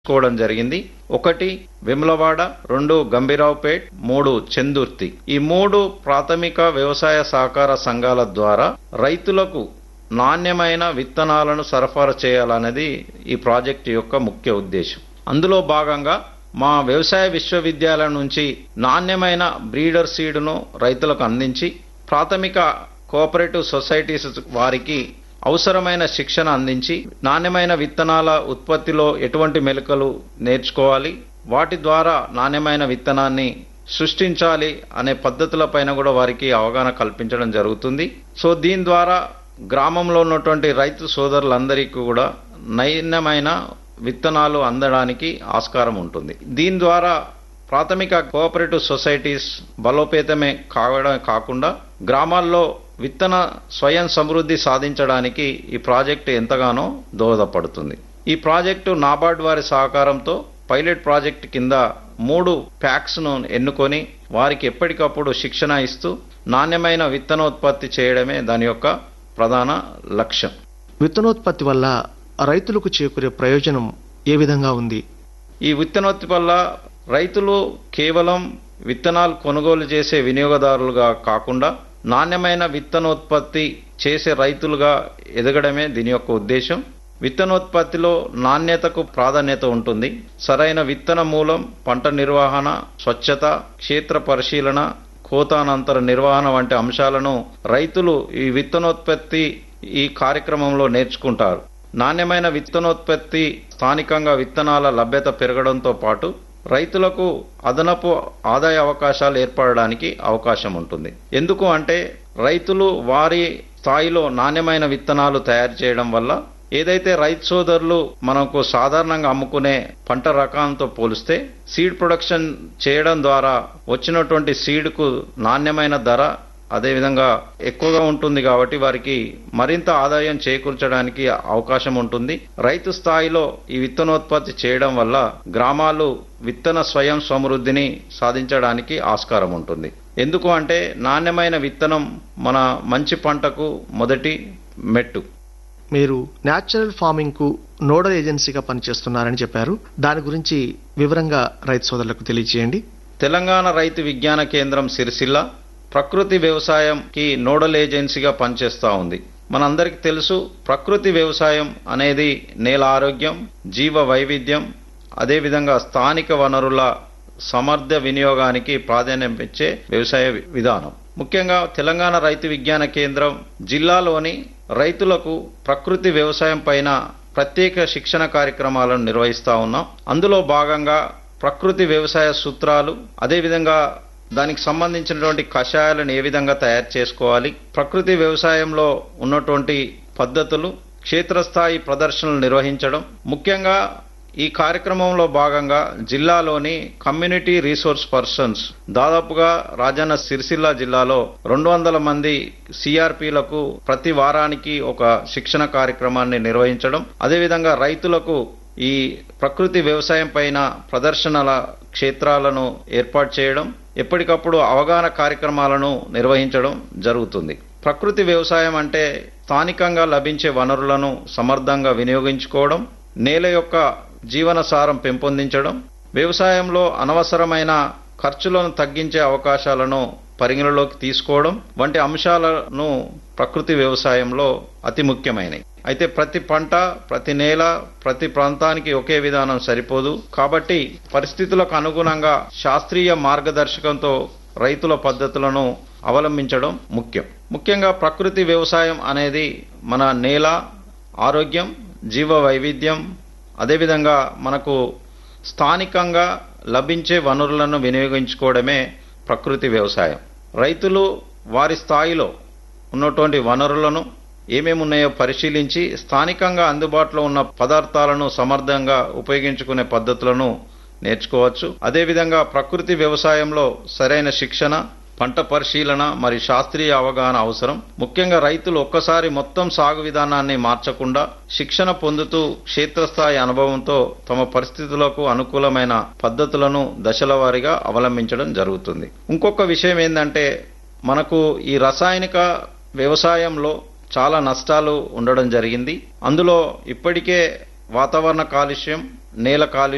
కోవడం జరిగింది ఒకటి వెములవాడ రెండు గంభీరావుపేట్ మూడు చందుర్తి ఈ మూడు ప్రాథమిక వ్యవసాయ సహకార సంఘాల ద్వారా రైతులకు నాణ్యమైన విత్తనాలను సరఫరా చేయాలనేది ఈ ప్రాజెక్టు యొక్క ముఖ్య ఉద్దేశం అందులో భాగంగా మా వ్యవసాయ విశ్వవిద్యాలయం నుంచి నాణ్యమైన బ్రీడర్ సీడ్ను రైతులకు అందించి ప్రాథమిక కోఆపరేటివ్ సొసైటీస్ వారికి అవసరమైన శిక్షణ అందించి నాణ్యమైన విత్తనాల ఉత్పత్తిలో ఎటువంటి మెలకలు నేర్చుకోవాలి వాటి ద్వారా నాణ్యమైన విత్తనాన్ని సృష్టించాలి అనే పద్ధతులపైన కూడా వారికి అవగాహన కల్పించడం జరుగుతుంది సో దీని ద్వారా గ్రామంలో ఉన్నటువంటి రైతు సోదరులందరికీ కూడా నాణ్యమైన విత్తనాలు అందడానికి ఆస్కారం ఉంటుంది దీని ద్వారా ప్రాథమిక కోఆపరేటివ్ సొసైటీస్ బలోపేతమే కావడం కాకుండా గ్రామాల్లో విత్తన స్వయం సమృద్ధి సాధించడానికి ఈ ప్రాజెక్టు ఎంతగానో దోహదపడుతుంది ఈ ప్రాజెక్టు నాబార్డ్ వారి సహకారంతో పైలట్ ప్రాజెక్ట్ కింద మూడు ప్యాక్స్ను ఎన్నుకొని వారికి ఎప్పటికప్పుడు శిక్షణ ఇస్తూ నాణ్యమైన విత్తనోత్పత్తి చేయడమే దాని యొక్క ప్రధాన లక్ష్యం విత్తనోత్పత్తి వల్ల రైతులకు చేకూరే ప్రయోజనం ఏ విధంగా ఉంది ఈ విత్తనోత్పత్తి వల్ల రైతులు కేవలం విత్తనాలు కొనుగోలు చేసే వినియోగదారులుగా కాకుండా నాణ్యమైన విత్తనోత్పత్తి చేసే రైతులుగా ఎదగడమే దీని యొక్క ఉద్దేశం విత్తనోత్పత్తిలో నాణ్యతకు ప్రాధాన్యత ఉంటుంది సరైన విత్తన మూలం పంట నిర్వహణ స్వచ్ఛత క్షేత్ర పరిశీలన కోతానంతర నిర్వహణ వంటి అంశాలను రైతులు ఈ విత్తనోత్పత్తి ఈ కార్యక్రమంలో నేర్చుకుంటారు నాణ్యమైన విత్తనోత్పత్తి స్థానికంగా విత్తనాల లభ్యత పెరగడంతో పాటు రైతులకు అదనపు ఆదాయ అవకాశాలు ఏర్పడడానికి అవకాశం ఉంటుంది ఎందుకు అంటే రైతులు వారి స్థాయిలో నాణ్యమైన విత్తనాలు తయారు చేయడం వల్ల ఏదైతే రైతు సోదరులు మనకు సాధారణంగా అమ్ముకునే పంట రకాలతో పోలిస్తే సీడ్ ప్రొడక్షన్ చేయడం ద్వారా వచ్చినటువంటి సీడ్కు నాణ్యమైన ధర అదేవిధంగా ఎక్కువగా ఉంటుంది కాబట్టి వారికి మరింత ఆదాయం చేకూర్చడానికి అవకాశం ఉంటుంది రైతు స్థాయిలో ఈ విత్తనోత్పత్తి చేయడం వల్ల గ్రామాలు విత్తన స్వయం సమృద్ధిని సాధించడానికి ఆస్కారం ఉంటుంది ఎందుకు అంటే నాణ్యమైన విత్తనం మన మంచి పంటకు మొదటి మెట్టు మీరు న్యాచురల్ ఫార్మింగ్ కు నోడల్ ఏజెన్సీగా పనిచేస్తున్నారని చెప్పారు దాని గురించి వివరంగా రైతు సోదరులకు తెలియజేయండి తెలంగాణ రైతు విజ్ఞాన కేంద్రం సిరిసిల్ల ప్రకృతి వ్యవసాయంకి నోడల్ ఏజెన్సీగా పనిచేస్తూ ఉంది మనందరికీ తెలుసు ప్రకృతి వ్యవసాయం అనేది నేల ఆరోగ్యం జీవ వైవిధ్యం అదేవిధంగా స్థానిక వనరుల సమర్థ వినియోగానికి ప్రాధాన్యం ఇచ్చే వ్యవసాయ విధానం ముఖ్యంగా తెలంగాణ రైతు విజ్ఞాన కేంద్రం జిల్లాలోని రైతులకు ప్రకృతి వ్యవసాయం పైన ప్రత్యేక శిక్షణ కార్యక్రమాలను నిర్వహిస్తా ఉన్నాం అందులో భాగంగా ప్రకృతి వ్యవసాయ సూత్రాలు అదేవిధంగా దానికి సంబంధించినటువంటి కషాయాలను ఏ విధంగా తయారు చేసుకోవాలి ప్రకృతి వ్యవసాయంలో ఉన్నటువంటి పద్ధతులు క్షేత్రస్థాయి ప్రదర్శనలు నిర్వహించడం ముఖ్యంగా ఈ కార్యక్రమంలో భాగంగా జిల్లాలోని కమ్యూనిటీ రీసోర్స్ పర్సన్స్ దాదాపుగా రాజన్న సిరిసిల్ల జిల్లాలో రెండు వందల మంది సిఆర్పిలకు ప్రతి వారానికి ఒక శిక్షణ కార్యక్రమాన్ని నిర్వహించడం అదేవిధంగా రైతులకు ఈ ప్రకృతి వ్యవసాయం పైన ప్రదర్శనల క్షేత్రాలను ఏర్పాటు చేయడం ఎప్పటికప్పుడు అవగాహన కార్యక్రమాలను నిర్వహించడం జరుగుతుంది ప్రకృతి వ్యవసాయం అంటే స్థానికంగా లభించే వనరులను సమర్థంగా వినియోగించుకోవడం నేల యొక్క జీవన సారం పెంపొందించడం వ్యవసాయంలో అనవసరమైన ఖర్చులను తగ్గించే అవకాశాలను పరిగణలోకి తీసుకోవడం వంటి అంశాలను ప్రకృతి వ్యవసాయంలో అతి ముఖ్యమైనవి అయితే ప్రతి పంట ప్రతి నేల ప్రతి ప్రాంతానికి ఒకే విధానం సరిపోదు కాబట్టి పరిస్థితులకు అనుగుణంగా శాస్త్రీయ మార్గదర్శకంతో రైతుల పద్ధతులను అవలంబించడం ముఖ్యం ముఖ్యంగా ప్రకృతి వ్యవసాయం అనేది మన నేల ఆరోగ్యం జీవ వైవిధ్యం అదేవిధంగా మనకు స్థానికంగా లభించే వనరులను వినియోగించుకోవడమే ప్రకృతి వ్యవసాయం రైతులు వారి స్థాయిలో ఉన్నటువంటి వనరులను ఏమేమి ఉన్నాయో పరిశీలించి స్థానికంగా అందుబాటులో ఉన్న పదార్థాలను సమర్థంగా ఉపయోగించుకునే పద్ధతులను నేర్చుకోవచ్చు అదేవిధంగా ప్రకృతి వ్యవసాయంలో సరైన శిక్షణ పంట పరిశీలన మరి శాస్త్రీయ అవగాహన అవసరం ముఖ్యంగా రైతులు ఒక్కసారి మొత్తం సాగు విధానాన్ని మార్చకుండా శిక్షణ పొందుతూ క్షేత్రస్థాయి అనుభవంతో తమ పరిస్థితులకు అనుకూలమైన పద్ధతులను దశల వారీగా అవలంబించడం జరుగుతుంది ఇంకొక విషయం ఏంటంటే మనకు ఈ రసాయనిక వ్యవసాయంలో చాలా నష్టాలు ఉండడం జరిగింది అందులో ఇప్పటికే వాతావరణ కాలుష్యం నేల కాలుష్యం